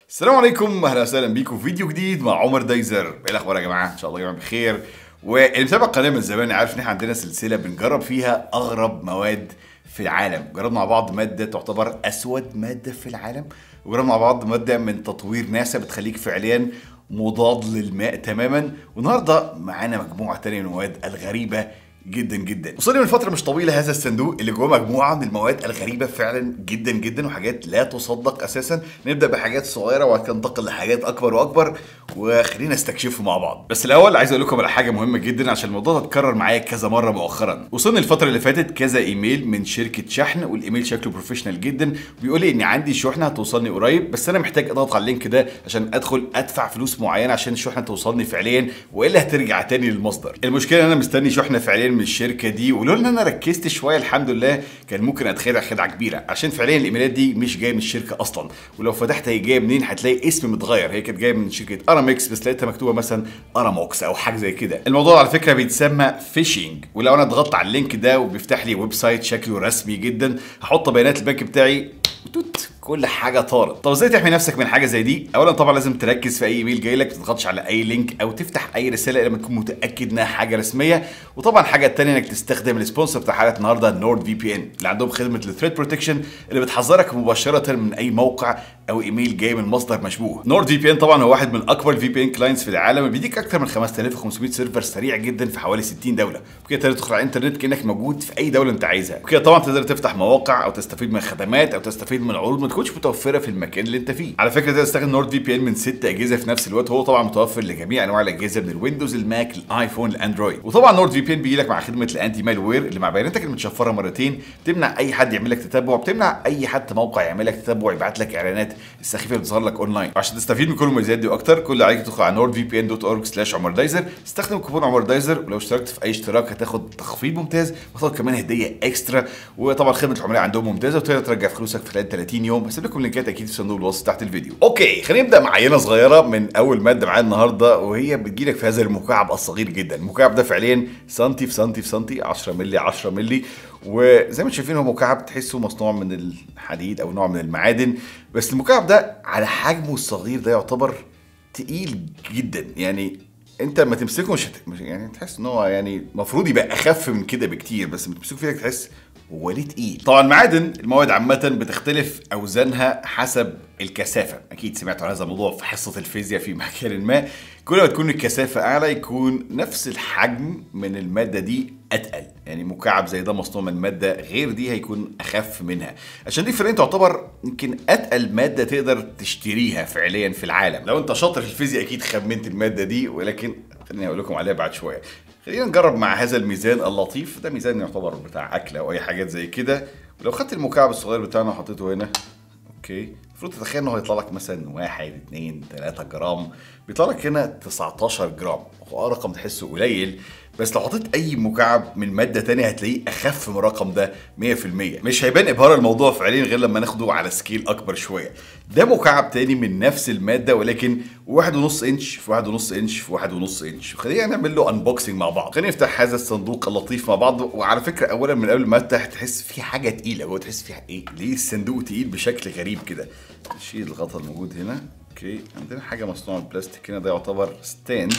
السلام عليكم اهلا وسهلا بيكم في فيديو جديد مع عمر دايزر ايه الاخبار يا جماعه ان شاء الله يا جماعه بخير واللي متابع القناه من زمان عارف ان احنا عندنا سلسله بنجرب فيها اغرب مواد في العالم جربنا مع بعض ماده تعتبر اسود ماده في العالم وجربنا مع بعض ماده من تطوير ناسا بتخليك فعليا مضاد للماء تماما والنهارده معانا مجموعه تانية من المواد الغريبه جدا جدا وصلني من فتره مش طويله هذا الصندوق اللي جواه مجموعه من المواد الغريبه فعلا جدا جدا وحاجات لا تصدق اساسا نبدا بحاجات صغيره وبعد كده ننتقل لحاجات اكبر واكبر وخلينا نستكشفه مع بعض بس الاول عايز اقول لكم على حاجه مهمه جدا عشان الموضوع ده اتكرر معايا كذا مره مؤخرا وصلني الفتره اللي فاتت كذا ايميل من شركه شحن والايميل شكله بروفيشنال جدا بيقول لي ان عندي شحنه هتوصلني قريب بس انا محتاج اضغط على اللينك ده عشان ادخل ادفع فلوس معينه عشان الشحنه توصلني فعليا والا هترجع تاني للمصدر المشكله ان انا مستني شحنه فعليا من الشركه دي ولولا ان انا ركزت شويه الحمد لله كان ممكن اتخدع خدعه كبيره عشان فعليا الايميلات دي مش جايه من الشركه اصلا ولو فتحت هي جايه منين هتلاقي اسم متغير هي كانت جايه من شركه ارامكس بس لقيتها مكتوبه مثلا اراموكس او حاجه زي كده الموضوع على فكره بيتسمى فيشنج ولو انا ضغطت على اللينك ده وبيفتح لي ويب سايت شكله رسمي جدا هحط بيانات البنك بتاعي توت كل حاجه طارت طب ازاي تحمي نفسك من حاجه زي دي اولا طبعا لازم تركز في اي ايميل جاي لك ما تضغطش على اي لينك او تفتح اي رساله لما تكون متاكد انها حاجه رسميه وطبعا الحاجه الثانيه انك تستخدم السبونسر بتاع حلقه النهارده نورد في بي ان اللي عندهم خدمه الثريد بروتكشن اللي بتحذرك مباشره من اي موقع او ايميل جاي من مصدر مشبوه نورد في بي ان طبعا هو واحد من اكبر الفي بي ان كلاينتس في العالم بيديك اكثر من 5500 سيرفر سريع جدا في حوالي 60 دوله وكده تقدر تدخل على الانترنت كانك موجود في اي دوله انت عايزها وكده طبعا تقدر تفتح مواقع او تستفيد من خدمات او تستفيد من عروض ما تكونش متوفره في المكان اللي انت فيه على فكره تقدر تستخدم نورد في بي ان من ست اجهزه في نفس الوقت هو طبعا متوفر لجميع انواع الاجهزه من الويندوز الماك الايفون الاندرويد وطبعا نورد في بي ان بيجي لك مع خدمه الانتي مال وير اللي مع بياناتك المتشفره مرتين بتمنع اي حد يعمل لك تتبع بتمنع اي حد موقع يعمل لك تتبع يبعت لك اعلانات السخيفه اللي بتظهر لك اونلاين وعشان تستفيد من كل المميزات دي واكتر كل اللي عليك تدخل على نورد في بي ان دوت اورج سلاش عمر دايزر استخدم كوبون عمر دايزر ولو اشتركت في اي اشتراك هتاخد تخفيض ممتاز وهتاخد كمان هديه اكسترا وطبعا خدمه العملاء عندهم ممتازه وتقدر ترجع فلوسك في خلال 30 يوم هسيب لكم لينكات اكيد في صندوق الوصف تحت الفيديو اوكي خلينا نبدا مع عينه صغيره من اول ماده معانا النهارده وهي بتجيلك في هذا المكعب الصغير جدا المكعب ده فعليا سنتي في سنتي في سنتي 10 مللي 10 مللي وزي ما شايفين هو مكعب تحسه مصنوع من الحديد او نوع من المعادن بس المكعب ده على حجمه الصغير ده يعتبر تقيل جدا يعني انت لما تمسكه مش هت... مش- يعني تحس ان هو يعني المفروض يبقى اخف من كده بكتير بس لما تمسكه في ايدك تحس هو ليه تقيل طبعا المعادن المواد عامه بتختلف اوزانها حسب الكثافه اكيد سمعتوا عن هذا الموضوع في حصه الفيزياء في مكان ما كل ما تكون الكثافه اعلى يكون نفس الحجم من الماده دي اتقل يعني مكعب زي ده مصنوع من ماده غير دي هيكون اخف منها عشان دي فعليا تعتبر يمكن اتقل ماده تقدر تشتريها فعليا في العالم لو انت شاطر في الفيزياء اكيد خمنت الماده دي ولكن خليني اقول لكم عليها بعد شويه خلينا نجرب مع هذا الميزان اللطيف ده ميزان يعتبر بتاع اكل او اي حاجات زي كده ولو خدت المكعب الصغير بتاعنا وحطيته هنا اوكي المفروض تتخيل انه هيطلع لك مثلا 1 2 3 جرام بيطلع لك هنا 19 جرام هو آه رقم تحسه قليل بس لو حطيت اي مكعب من ماده تانية هتلاقيه اخف من الرقم ده 100% مش هيبان ابهار الموضوع فعليا غير لما ناخده على سكيل اكبر شويه ده مكعب تاني من نفس الماده ولكن واحد ونص انش في واحد ونص انش في واحد ونص انش خلينا نعمل له انبوكسنج مع بعض خلينا نفتح هذا الصندوق اللطيف مع بعض وعلى فكره اولا من قبل ما تفتح تحس في حاجه تقيله جوه تحس فيها ايه ليه الصندوق تقيل بشكل غريب كده نشيل الغطا الموجود هنا اوكي عندنا حاجه مصنوعه من بلاستيك هنا ده يعتبر ستاند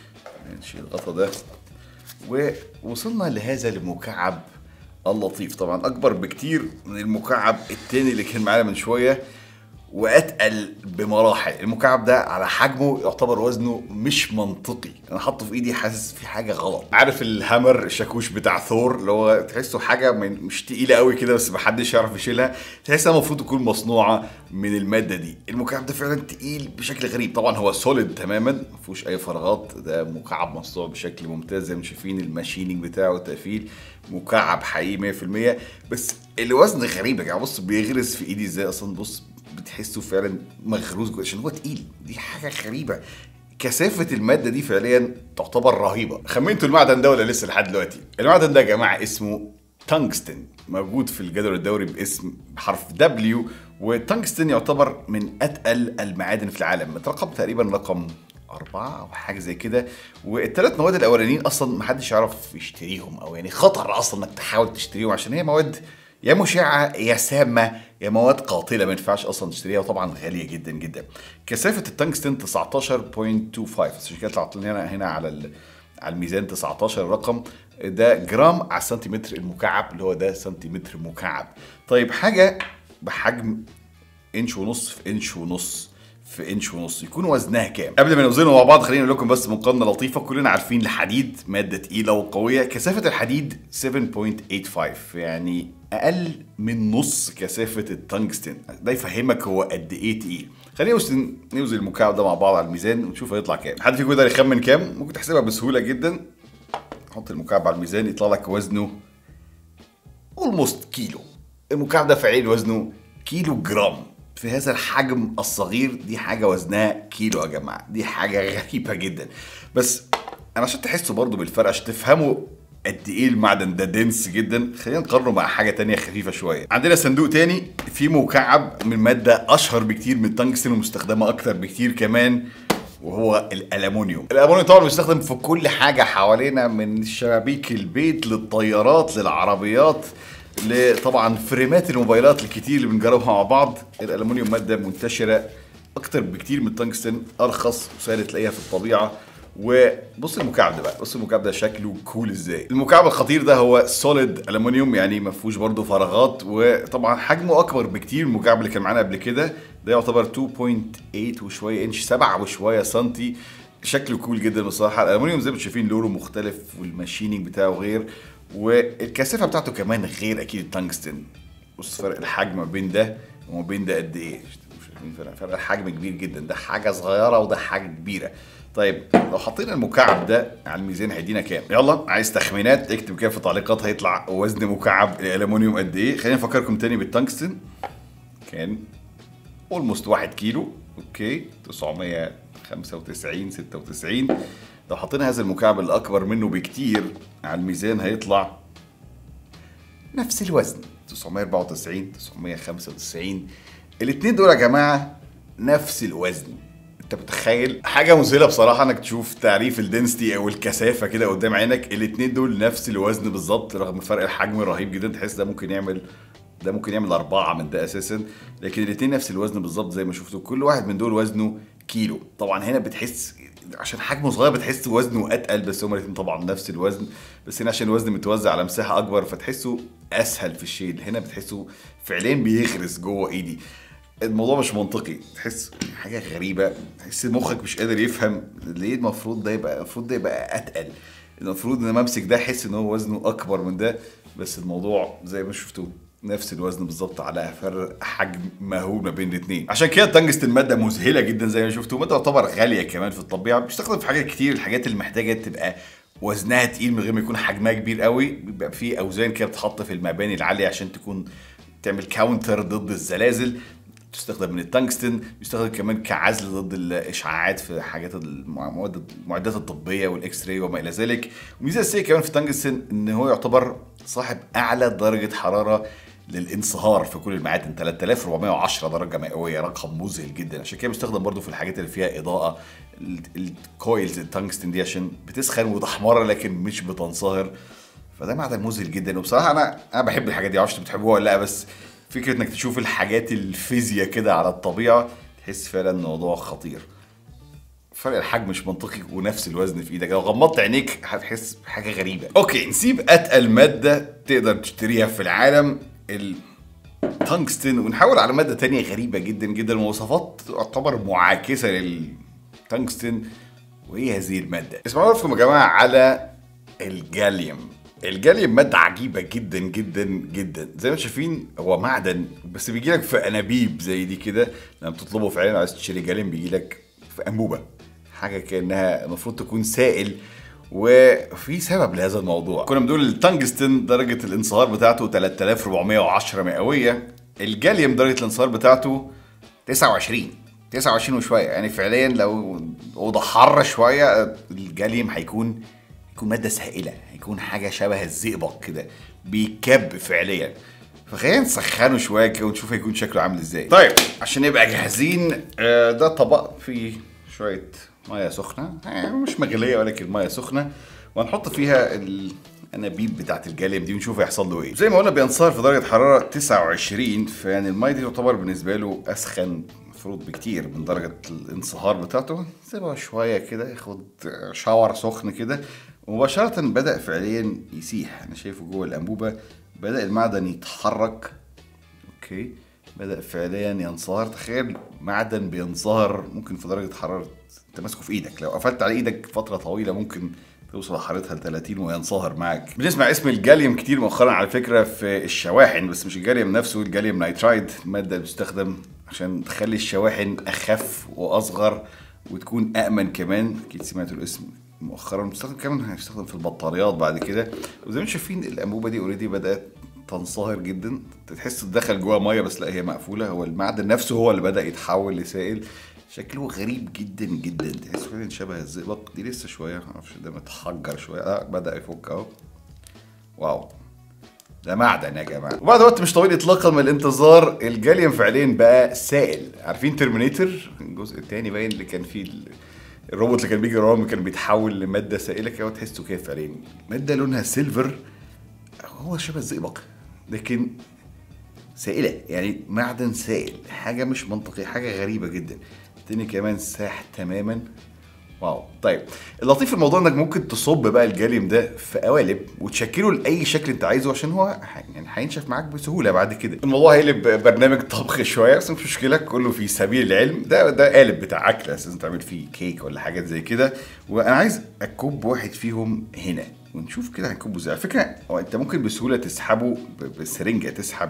نشيل الغطا ده ووصلنا لهذا المكعب اللطيف طبعا اكبر بكتير من المكعب التاني اللي كان معانا من شويه واتقل بمراحل المكعب ده على حجمه يعتبر وزنه مش منطقي انا حاطه في ايدي حاسس في حاجه غلط عارف الهامر الشاكوش بتاع ثور اللي هو تحسه حاجه من مش تقيله قوي كده بس محدش يعرف يشيلها تحس انها المفروض تكون مصنوعه من الماده دي المكعب ده فعلا تقيل بشكل غريب طبعا هو سوليد تماما ما فيهوش اي فراغات ده مكعب مصنوع بشكل ممتاز زي ما شايفين الماشيننج بتاعه والتقفيل مكعب حقيقي 100% بس الوزن غريب يا جماعه بص بيغرز في ايدي ازاي اصلا بص بتحسه فعلا مغروز جوه عشان هو تقيل دي حاجه غريبه كثافة المادة دي فعليا تعتبر رهيبة خمنتوا المعدن ده ولا لسه لحد دلوقتي المعدن ده يا جماعة اسمه تنجستن موجود في الجدول الدوري باسم حرف دبليو والتنجستن يعتبر من اتقل المعادن في العالم مترقم تقريبا رقم أربعة أو حاجة زي كده والثلاث مواد الأولانيين أصلا محدش يعرف يشتريهم أو يعني خطر أصلا إنك تحاول تشتريهم عشان هي مواد يا مشعه يا سامه يا مواد قاتله ما ينفعش اصلا تشتريها وطبعا غاليه جدا جدا كثافه التنجستن 19.25 عشان كده طلعت لنا هنا على ال... على الميزان 19 رقم ده جرام على السنتيمتر المكعب اللي هو ده سنتيمتر مكعب طيب حاجه بحجم انش ونص في انش ونص في انش ونص يكون وزنها كام قبل ما نوزنه مع بعض خلينا نقول لكم بس مقارنه لطيفه كلنا عارفين الحديد ماده تقيله وقويه كثافه الحديد 7.85 يعني اقل من نص كثافه التنجستن ده يفهمك هو قد ايه تقيل خلينا نوزن نوزن المكعب ده مع بعض على الميزان ونشوف هيطلع كام حد فيكم يقدر يخمن كام ممكن تحسبها بسهوله جدا حط المكعب على الميزان يطلع لك وزنه اولموست كيلو المكعب ده فعليا وزنه كيلو جرام في هذا الحجم الصغير دي حاجه وزنها كيلو يا جماعه دي حاجه غريبه جدا بس انا عشان تحسوا برضو بالفرق عشان تفهموا قد ايه المعدن ده دنس جدا خلينا نقارنه مع حاجه تانية خفيفه شويه عندنا صندوق تاني فيه مكعب من ماده اشهر بكتير من التنجستن ومستخدمه اكتر بكتير كمان وهو الالومنيوم الالومنيوم طبعا بيستخدم في كل حاجه حوالينا من شبابيك البيت للطيارات للعربيات لطبعا فريمات الموبايلات الكتير اللي بنجربها مع بعض الالومنيوم ماده منتشره اكتر بكتير من التنجستن ارخص وسهل تلاقيها في الطبيعه وبص المكعب ده بقى بص المكعب ده شكله كول ازاي المكعب الخطير ده هو سوليد الومنيوم يعني ما فيهوش برضه فراغات وطبعا حجمه اكبر بكتير من المكعب اللي كان معانا قبل كده ده يعتبر 2.8 وشويه انش 7 وشويه سنتي شكله كول جدا بصراحه الالومنيوم زي ما انتم شايفين لونه مختلف والماشينينج بتاعه غير والكثافه بتاعته كمان غير اكيد التنجستن بص فرق الحجم ما بين ده وما بين ده قد ايه شايفين فرق فرق الحجم كبير جدا ده حاجه صغيره وده حاجه كبيره طيب لو حطينا المكعب ده على الميزان هيدينا كام يلا عايز تخمينات اكتب كده في التعليقات هيطلع وزن مكعب الالومنيوم قد ايه خلينا نفكركم تاني بالتنجستن كان اولموست 1 كيلو اوكي 995 96 لو حطينا هذا المكعب الاكبر منه بكتير على الميزان هيطلع نفس الوزن 994 995 الاثنين دول يا جماعه نفس الوزن انت متخيل حاجه مذهله بصراحه انك تشوف تعريف الدنسيتي او الكثافه كده قدام عينك الاثنين دول نفس الوزن بالظبط رغم فرق الحجم الرهيب جدا تحس ده ممكن يعمل ده ممكن يعمل أربعة من ده أساسا لكن الاتنين نفس الوزن بالظبط زي ما شفتوا كل واحد من دول وزنه كيلو طبعا هنا بتحس عشان حجمه صغير بتحس وزنه أتقل بس هما الاتنين طبعا نفس الوزن بس هنا عشان الوزن متوزع على مساحة أكبر فتحسه أسهل في الشيل هنا بتحسه فعليا بيغرس جوه إيدي الموضوع مش منطقي تحس حاجه غريبه تحس مخك مش قادر يفهم ليه المفروض ده يبقى المفروض ده يبقى اتقل المفروض ان انا امسك ده احس ان هو وزنه اكبر من ده بس الموضوع زي ما شفتوه نفس الوزن بالظبط على فرق حجم مهول ما بين الاثنين عشان كده التنجستن ماده مذهله جدا زي ما شفتوا ماده تعتبر غاليه كمان في الطبيعه بتستخدم في حاجات كتير الحاجات اللي محتاجه تبقى وزنها تقيل من غير ما يكون حجمها كبير قوي بيبقى في اوزان كده بتتحط في المباني العاليه عشان تكون تعمل كاونتر ضد الزلازل تستخدم من التنجستن بيستخدم كمان كعزل ضد الاشعاعات في حاجات المواد المعدات الطبيه والاكس راي وما الى ذلك وميزه اساسيه كمان في التنجستن ان هو يعتبر صاحب اعلى درجه حراره للانصهار في كل المعادن 3410 درجه مئويه رقم مذهل جدا عشان كده بيستخدم برضو في الحاجات اللي فيها اضاءه الكويلز التنجستن دي عشان بتسخن وتحمر لكن مش بتنصهر فده معدن مذهل جدا وبصراحه انا انا بحب الحاجات دي معرفش بتحبوها ولا لا بس فكره انك تشوف الحاجات الفيزياء كده على الطبيعه تحس فعلا الموضوع خطير فرق الحجم مش منطقي ونفس الوزن في ايدك لو غمضت عينيك هتحس بحاجه غريبه اوكي نسيب اتقل ماده تقدر تشتريها في العالم التنجستن ونحاول على ماده تانية غريبه جدا جدا مواصفات تعتبر معاكسه للتنجستن وهي هذه الماده اسمعوا لكم يا جماعه على الجاليوم الجاليوم ماده عجيبه جدا جدا جدا زي ما شايفين هو معدن بس بيجي لك في انابيب زي دي كده لما بتطلبه فعلا عايز تشتري جاليوم بيجي لك في انبوبه حاجه كانها المفروض تكون سائل وفي سبب لهذا الموضوع كنا بنقول التنجستن درجه الانصهار بتاعته 3410 مئويه الجاليوم درجه الانصهار بتاعته 29 29 وشويه يعني فعليا لو اوضه حر شويه الجاليوم هيكون هيكون ماده سائله هيكون حاجه شبه الزئبق كده بيكب فعليا فخلينا نسخنه شويه كده ونشوف هيكون شكله عامل ازاي طيب عشان نبقى جاهزين آه، ده طبق فيه شويه ميه سخنه آه، مش مغليه ولكن ميه سخنه وهنحط فيها ال- الانابيب بتاعت الجاليم دي ونشوف هيحصل له ايه زي ما قلنا بينصهر في درجه حراره 29 فيعني الميه دي تعتبر بالنسبه له اسخن المفروض بكتير من درجه الانصهار بتاعته سيبها شويه كده ياخد شاور سخن كده ومباشره بدا فعليا يسيح انا شايفه جوه الانبوبه بدا المعدن يتحرك اوكي بدا فعليا ينصهر تخيل معدن بينصهر ممكن في درجه حراره انت ماسكه في ايدك لو قفلت على ايدك فتره طويله ممكن توصل حرارتها ل 30 وينصهر معاك بنسمع اسم الجاليوم كتير مؤخرا على فكره في الشواحن بس مش الجاليوم نفسه الجاليوم نايترايد الماده اللي بتستخدم عشان تخلي الشواحن اخف واصغر وتكون امن كمان اكيد سمعتوا الاسم مؤخرا بتستخدم كمان هيستخدم في البطاريات بعد كده وزي ما انتم شايفين الانبوبه دي اوريدي بدات تنصهر جدا تحس تدخل جواها ميه بس لا هي مقفوله هو المعدن نفسه هو اللي بدا يتحول لسائل شكله غريب جدا جدا تحس فعلا شبه الزئبق دي لسه شويه معرفش ده متحجر شويه اه بدا يفك اهو واو ده معدن يا جماعه وبعد وقت مش طويل اطلاقا من الانتظار الجاليوم فعليا بقى سائل عارفين ترمينيتور الجزء الثاني باين اللي كان فيه ال- الروبوت اللي كان بيجي وراهم كان بيتحول لماده سائله كده تحسه كده فعليا ماده لونها سيلفر هو شبه الزئبق لكن سائله يعني معدن سائل حاجه مش منطقيه حاجه غريبه جدا التاني كمان ساح تماما واو طيب اللطيف في الموضوع انك ممكن تصب بقى الجاليوم ده في قوالب وتشكله لاي شكل انت عايزه عشان هو ح- يعني هينشف معاك بسهوله بعد كده الموضوع هيقلب برنامج طبخ شويه بس مش مشكله كله في سبيل العلم ده ده قالب بتاع اكل اساسا تعمل فيه كيك ولا حاجات زي كده وانا عايز اكب واحد فيهم هنا ونشوف كده هنكبه ازاي على فكره هو انت ممكن بسهوله تسحبه ب- بسرنجه تسحب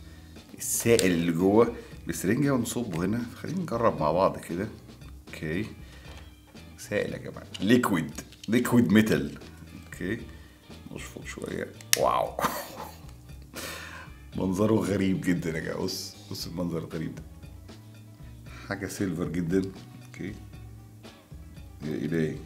السائل اللي جوه بسرنجه ونصبه هنا خلينا نجرب مع بعض كده اوكي سائل يا جماعه ليكويد ليكويد ميتال اوكي نشفط شويه واو منظره غريب جدا يا جماعه بص بص المنظر الغريب ده حاجه سيلفر جدا اوكي يا الهي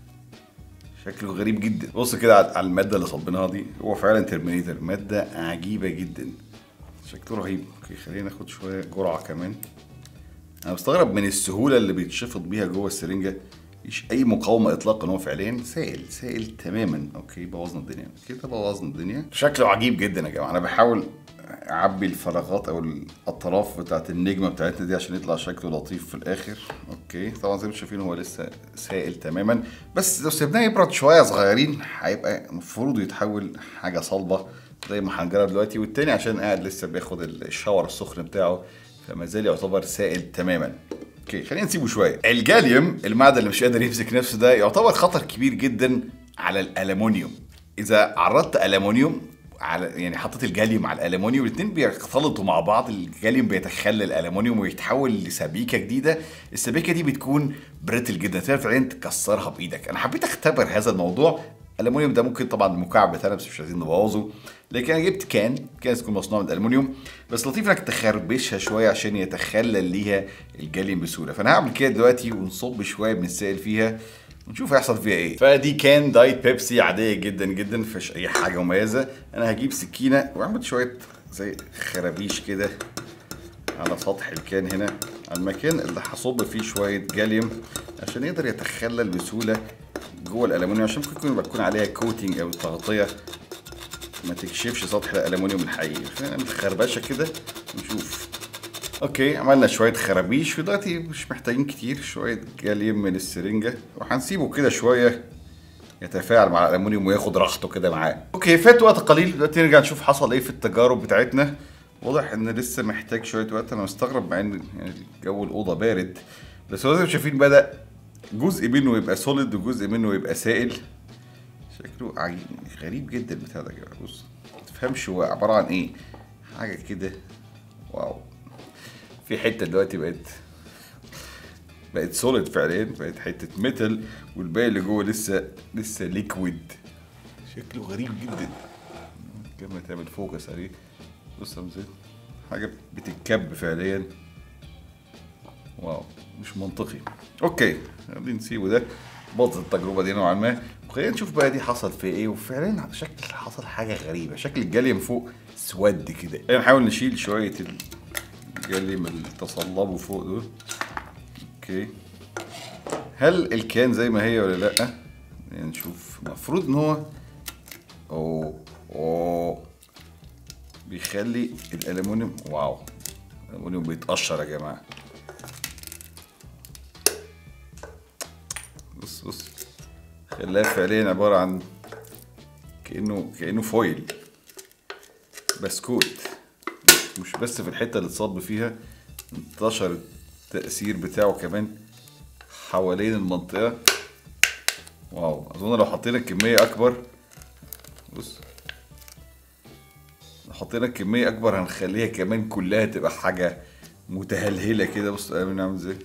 شكله غريب جدا بص كده على على الماده اللي صبيناها دي هو فعلا ترمينيتر ماده عجيبه جدا شكله رهيب اوكي خلينا ناخد شويه جرعه كمان انا بستغرب من السهوله اللي بيتشفط بيها جوه السرنجه مفيش اي مقاومه اطلاقا هو فعليا سائل سائل تماما اوكي بوظنا الدنيا كده بوظنا الدنيا شكله عجيب جدا يا جماعه انا بحاول اعبي الفراغات او الاطراف بتاعت النجمه بتاعتنا دي عشان يطلع شكله لطيف في الاخر اوكي طبعا زي ما انتم شايفين هو لسه سائل تماما بس لو سيبناه يبرد شويه صغيرين هيبقى المفروض يتحول حاجه صلبه زي ما هنجرب دلوقتي والتاني عشان قاعد لسه بياخد الشاور السخن بتاعه فما زال يعتبر سائل تماما اوكي خلينا نسيبه شويه الجاليوم المعدن اللي مش قادر يمسك نفسه ده يعتبر خطر كبير جدا على الالومنيوم اذا عرضت الومنيوم على يعني حطيت الجاليوم على الالومنيوم الاثنين بيختلطوا مع بعض الجاليوم بيتخلى الالومنيوم ويتحول لسبيكه جديده السبيكه دي بتكون بريتل جدا تقدر فعليا تكسرها بايدك انا حبيت اختبر هذا الموضوع الالومنيوم ده ممكن طبعا المكعب بتاعنا بس مش عايزين نبوظه لكن انا جبت كان كان تكون مصنوع من الالومنيوم بس لطيف انك تخربشها شويه عشان يتخلل ليها الجاليوم بسهوله فانا هعمل كده دلوقتي ونصب شويه من السائل فيها ونشوف هيحصل فيها ايه فدي كان دايت بيبسي عاديه جدا جدا مفيش اي حاجه مميزه انا هجيب سكينه واعمل شويه زي خرابيش كده على سطح الكان هنا على المكان اللي هصب فيه شويه جاليوم عشان يقدر يتخلل بسهوله جوه الالومنيوم عشان ممكن يكون بتكون عليها كوتنج او تغطيه ما تكشفش سطح الالومنيوم الحقيقي خلينا نعمل خربشه كده ونشوف اوكي عملنا شويه خرابيش ودلوقتي مش محتاجين كتير شويه جاليوم من السرنجه وهنسيبه كده شويه يتفاعل مع الالومنيوم وياخد راحته كده معاه اوكي فات وقت قليل دلوقتي نرجع نشوف حصل ايه في التجارب بتاعتنا واضح ان لسه محتاج شويه وقت انا مستغرب مع ان يعني جو الاوضه بارد بس هو زي ما شايفين بدا جزء منه يبقى سوليد وجزء منه يبقى سائل شكله عجيب غريب جدا البتاع ده يا جماعه بص ما تفهمش هو عباره عن ايه حاجه كده واو في حته دلوقتي بقت بقت سوليد فعليا بقت حته ميتال والباقي اللي جوه لسه لسه ليكويد شكله غريب جدا كما تعمل فوكس عليه بص يا مزيد حاجه بتتكب فعليا واو مش منطقي اوكي خلينا نسيبه ده باظت التجربه دي نوعا ما وخلينا نشوف بقى دي حصل في ايه وفعلا شكل حصل حاجه غريبه شكل الجاليوم فوق سود كده خلينا نحاول نشيل شويه الجاليوم اللي تصلبوا فوق دول اوكي هل الكان زي ما هي ولا لا يعني نشوف المفروض ان هو اوه اوه بيخلي الالومنيوم واو الالومنيوم بيتقشر يا جماعه بص بص خلاها فعليا عباره عن كانه كانه فويل بسكوت مش- مش بس في الحته اللي اتصب فيها انتشر التاثير بتاعه كمان حوالين المنطقه واو اظن لو حطينا كميه اكبر بص لو حطينا كميه اكبر هنخليها كمان كلها تبقى حاجه متهلهله كده بص الالومنيوم عامل ازاي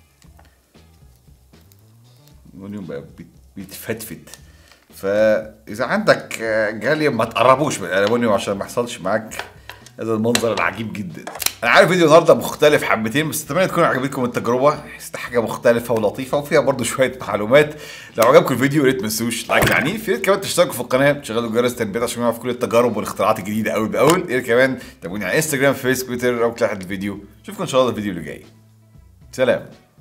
الالومنيوم بقى بيت- بيتفتفت فاذا عندك آه، جاليوم ما تقربوش من الالومنيوم عشان ما يحصلش معاك هذا المنظر العجيب جدا انا عارف فيديو النهارده مختلف حبتين بس اتمنى تكون عجبتكم التجربه حسيت حاجه مختلفه ولطيفه وفيها برضو شويه معلومات لو عجبكم الفيديو يا ريت ما تنسوش لايك عنيف يا ريت كمان تشتركوا في القناه تشغلوا جرس التنبيهات عشان نعرف كل التجارب والاختراعات الجديده اول باول يا ريت كمان تابعوني على انستجرام فيسبوك تويتر او تحت الفيديو اشوفكم ان شاء الله الفيديو اللي جاي سلام